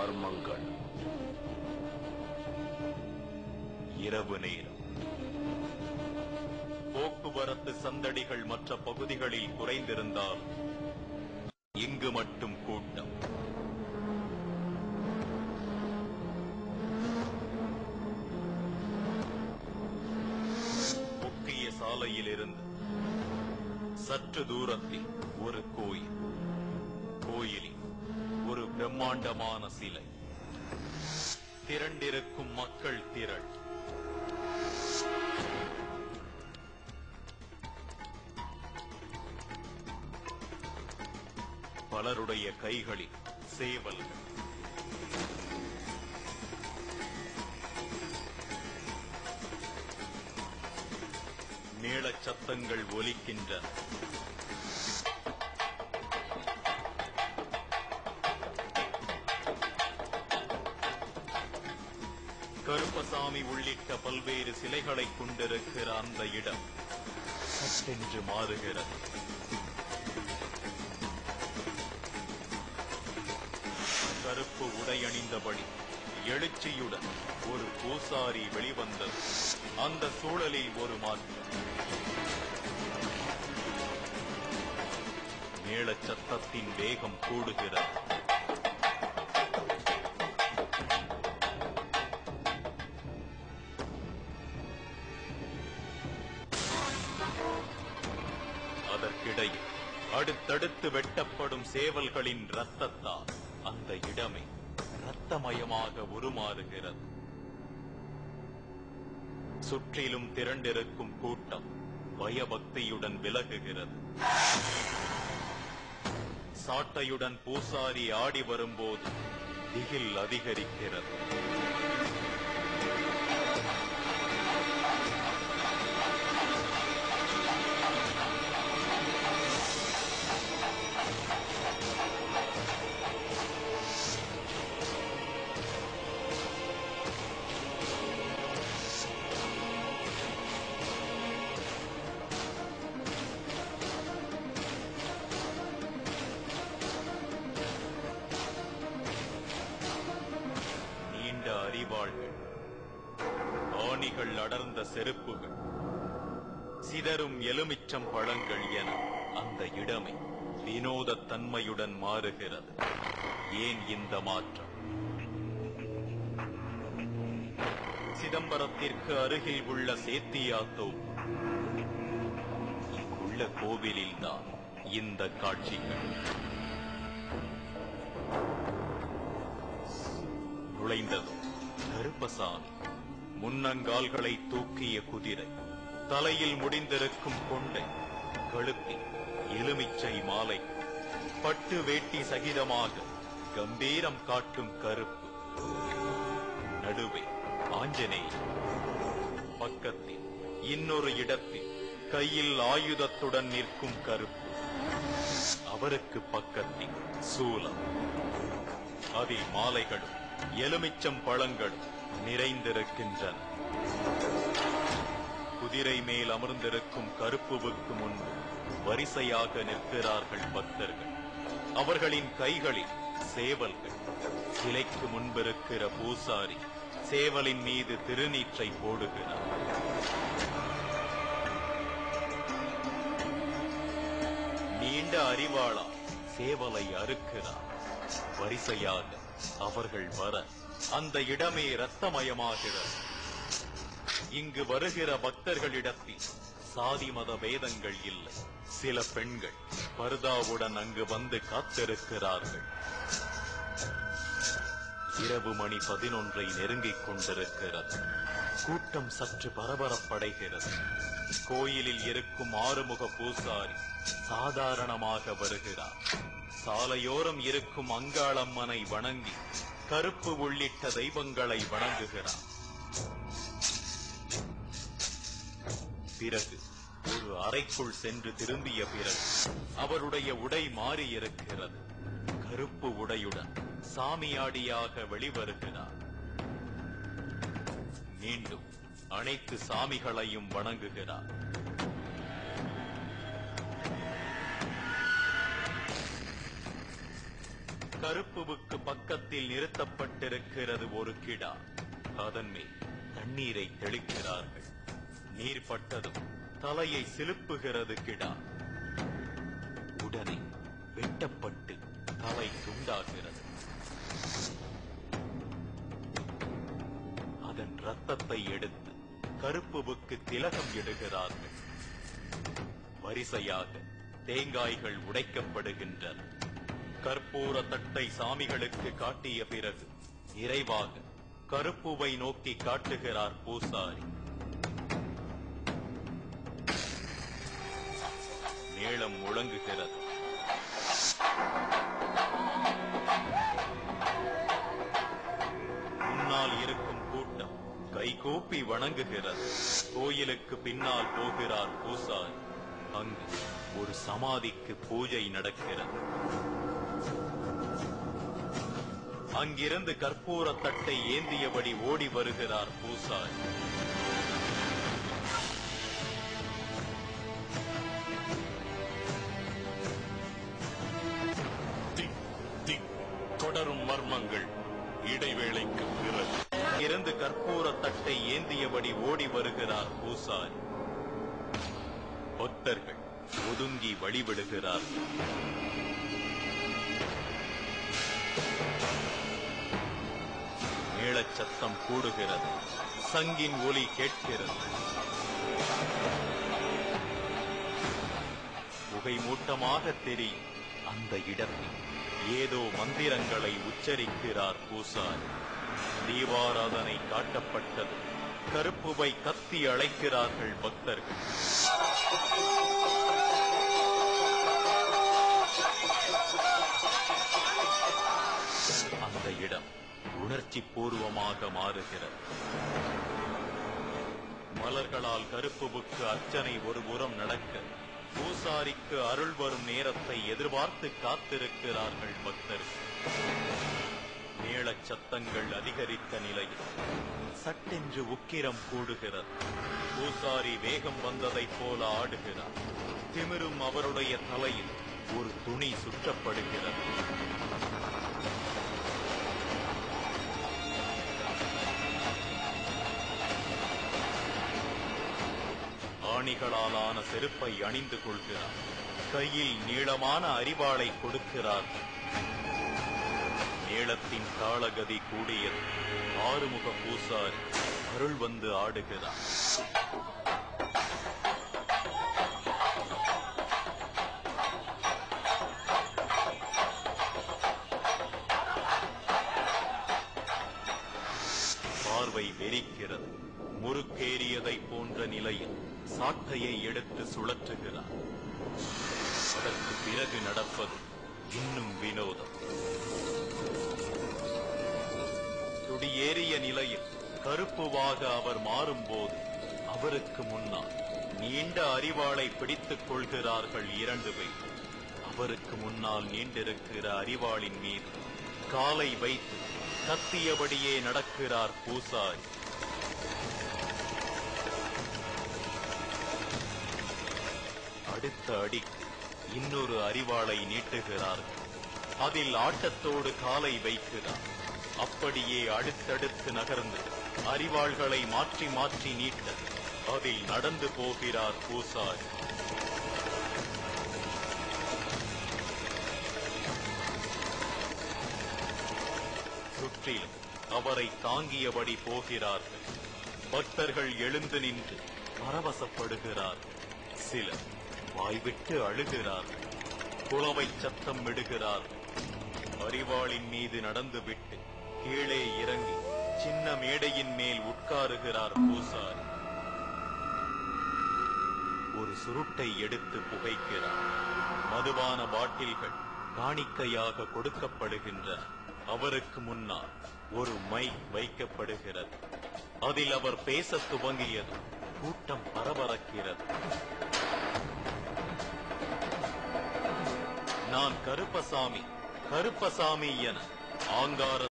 மர்மங்கள் இரவு நேரம் போக்குவரத்து சந்தடிகள் மற்ற பகுதிகளில் குறைந்திருந்தால் இங்கு மட்டும் கூட்டம் முக்கிய சாலையிலிருந்து சற்று தூரத்தில் ஒரு கோயில் கோயிலில் ஒரு பிரம்மாண்டமான சிலை திரண்டிருக்கும் மக்கள் திரள் பலருடைய கைகளில் சேவல்கள் மேளச் சத்தங்கள் ஒலிக்கின்றன கருப்பசாமி உள்ளிட்ட பல்வேறு சிலைகளை கொண்டிருக்கிற அந்த இடம் சட்டென்று மாறுகிறது கருப்பு உடை அணிந்தபடி எழுச்சியுடன் ஒரு பூசாரி வெளிவந்தது அந்த சூழலில் ஒரு மாற்றம் மேளச் சத்தத்தின் வேகம் கூடுகிறது அதற்கிடையில் அடுத்தடுத்து வெட்டப்படும் சேவல்களின் ரத்தத்தால் அந்த இடமே ரத்தமயமாக உருமாறுகிறது சுற்றிலும் திரண்டிருக்கும் கூட்டம் பயபக்தியுடன் விலகுகிறது சாட்டையுடன் பூசாரி ஆடி வரும்போது திகில் அதிகரிக்கிறது நீண்ட அரிவாள்கள் ஆணிகள் அடர்ந்த செருப்புகள் சிதறும் எலுமிச்சம் பழங்கள் என அந்த இடமே வினோதத் தன்மையுடன் மாறுகிறது ஏன் இந்த மாற்றம் சிதம்பரத்திற்கு அருகில் உள்ள சேத்தியாத்தோ இங்குள்ள கோவிலில்தான் இந்த காட்சிகள் நுழைந்ததும் கருப்பசாமி முன்னங்கால்களை தூக்கிய குதிரை தலையில் முடிந்திருக்கும் கொண்டை கழுத்தில் எலுமிச்சை மாலை பட்டு வேட்டி சகிதமாக கம்பீரம் காட்டும் கருப்பு நடுவே ஆஞ்சநேயர் பக்கத்தில் இன்னொரு இடத்தில் கையில் ஆயுதத்துடன் நிற்கும் கருப்பு அவருக்கு பக்கத்தில் சூலம் அதில் மாலைகளும் எலுமிச்சம் பழங்களும் நிறைந்திருக்கின்றன குதிரை மேல் அமர்ந்திருக்கும் கருப்புவுக்கு முன்பு வரிசையாக நிற்கிறார்கள் பக்தர்கள் அவர்களின் கைகளில் சேவல்கள் சிலைக்கு முன்பிருக்கிற பூசாரி சேவலின் மீது திருநீற்றை போடுகிறார் நீண்ட அறிவாளா சேவலை அறுக்கிறார் வரிசையாக அவர்கள் வர அந்த இடமே இரத்தமயமாகிறது இங்கு வருகிற பக்தர்களிடத்தில் சாதி மத பேதங்கள் இல்லை சில பெண்கள் பர்தாவுடன் அங்கு வந்து காத்திருக்கிறார்கள் இரவு மணி பதினொன்றை நெருங்கிக் கொண்டிருக்கிறது கூட்டம் சற்று பரபரப்படைகிறது கோயிலில் இருக்கும் ஆறுமுக பூசாரி சாதாரணமாக வருகிறார் சாலையோரம் இருக்கும் அங்காளம்மனை வணங்கி கருப்பு உள்ளிட்ட தெய்வங்களை வணங்குகிறார் பிறகு ஒரு அறைக்குள் சென்று திரும்பிய பிறகு அவருடைய உடை மாறியிருக்கிறது கருப்பு உடையுடன் சாமியாடியாக வெளிவருகிறார் மீண்டும் அனைத்து சாமிகளையும் வணங்குகிறார் கருப்புவுக்கு பக்கத்தில் நிறுத்தப்பட்டிருக்கிறது ஒரு கிடா அதன் மேல் தண்ணீரை தெளிக்கிறார்கள் நீர் பட்டதும் தலையை சிலுப்புகிறது கிடா உடனே வெட்டப்பட்டு தலை துண்டாகிறது அதன் ரத்தத்தை எடுத்து கருப்புவுக்கு திலகம் இடுகிறார்கள் வரிசையாக தேங்காய்கள் உடைக்கப்படுகின்றன கற்பூர தட்டை சாமிகளுக்கு காட்டிய பிறகு நிறைவாக கருப்புவை நோக்கி காட்டுகிறார் பூசாரி மேளம் முழங்குகிறது முன்னால் இருக்கும் கூட்டம் கைகூப்பி வணங்குகிறது கோயிலுக்கு பின்னால் போகிறார் பூசாரி அங்கு ஒரு சமாதிக்கு பூஜை நடக்கிறது அங்கிருந்து கற்பூர தட்டை ஏந்தியபடி ஓடி வருகிறார் பூசாரி திக் திக் தொடரும் மர்மங்கள் இடைவேளைக்கு பிறகு இருந்து கற்பூர தட்டை ஏந்தியபடி ஓடி வருகிறார் பூசாரி பக்தர்கள் ஒதுங்கி வழிவிடுகிறார்கள் மேளச் சத்தம் கூடுகிறது சங்கின் ஒலி கேட்கிறது புகை மூட்டமாக தெரியும் அந்த இடத்தில் ஏதோ மந்திரங்களை உச்சரிக்கிறார் பூசாரி தீபாராதனை காட்டப்பட்டது கருப்புவை கத்தி அழைக்கிறார்கள் பக்தர்கள் அந்த இடம் உணர்ச்சி பூர்வமாக மாறுகிறது மலர்களால் கருப்புவுக்கு அர்ச்சனை ஒரு புறம் நடக்க பூசாரிக்கு அருள் வரும் நேரத்தை எதிர்பார்த்து காத்திருக்கிறார்கள் பக்தர்கள் மேளச் சத்தங்கள் அதிகரித்த நிலையில் சட்டென்று உக்கிரம் கூடுகிறது பூசாரி வேகம் வந்ததைப் போல ஆடுகிறார் திமிரும் அவருடைய தலையில் ஒரு துணி சுற்றப்படுகிறது ஆணிகளாலான செருப்பை அணிந்து கொள்கிறார் கையில் நீளமான அரிவாளை கொடுக்கிறார் மேளத்தின் தாளகதி கூடியது ஆறுமுக பூசாரி அருள் வந்து ஆடுகிறார் பார்வை வெறிக்கிறது முறுக்கேறியதை போன்ற நிலையில் சாட்டையை எடுத்து சுழற்றுகிறார் அதற்கு பிறகு நடப்பது இன்னும் வினோதம் துடியேறிய நிலையில் கருப்புவாக அவர் மாறும்போது அவருக்கு முன்னால் நீண்ட அரிவாளை பிடித்துக் கொள்கிறார்கள் இரண்டு பேர் அவருக்கு முன்னால் நீண்டிருக்கிற அரிவாளின் மீது காலை வைத்து கத்தியபடியே நடக்கிறார் பூசாரி அடுத்த அடிக்கு இன்னொரு அரிவாளை நீட்டுகிறார்கள் அதில் ஆட்டத்தோடு காலை வைக்கிறார் அப்படியே அடுத்தடுத்து நகர்ந்து அரிவாள்களை மாற்றி மாற்றி நீட்ட அதில் நடந்து போகிறார் பூசாரி சுற்றிலும் அவரை தாங்கியபடி போகிறார்கள் பக்தர்கள் எழுந்து நின்று பரவசப்படுகிறார்கள் சிலர் வாய்விட்டு அழுகிறார்கள் குளவை சத்தம் விடுகிறார்கள் அரிவாளின் மீது நடந்துவிட்டு கீழே இறங்கி சின்ன மேடையின் மேல் உட்காருகிறார் பூசாரி ஒரு சுருட்டை எடுத்து புகைக்கிறார் மதுபான பாட்டில்கள் காணிக்கையாக கொடுக்கப்படுகின்றன அவருக்கு முன்னால் ஒரு மைக் வைக்கப்படுகிறது அதில் அவர் பேசத் துவங்கியது கூட்டம் பரபரக்கிறது நான் கருப்பசாமி கருப்பசாமி என ஆங்கார